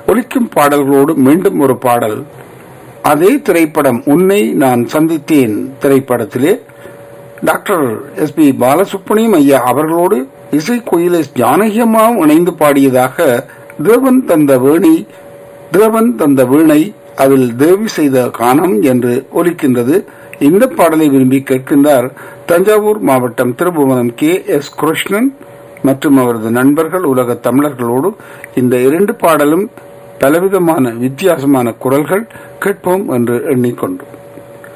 ஒலிக்கும் பாடல்களோடு மீண்டும் ஒரு பாடல் அதே திரைப்படம் உன்னை நான் சந்தித்தேன் திரைப்படத்திலே டாக்டர் எஸ் பி பாலசுப்ரமணியம் ஐயா அவர்களோடு இசை கோயில ஜானகியம்மாவும் இணைந்து பாடியதாக தேவன் தந்த வேணி தேவன் தந்த வீணை அதில் தேவி செய்த காணம் என்று ஒலிக்கின்றது இந்த பாடலை விரும்பி கேட்கின்றார் தஞ்சாவூர் மாவட்டம் திருபுவனம் கே எஸ் கிருஷ்ணன் மற்றும் அவரது நண்பர்கள் உலக தமிழர்களோடு இந்த இரண்டு பாடலும் பலவிதமான வித்தியாசமான குரல்கள் கேட்போம் என்று எண்ணிக்கொண்டோம்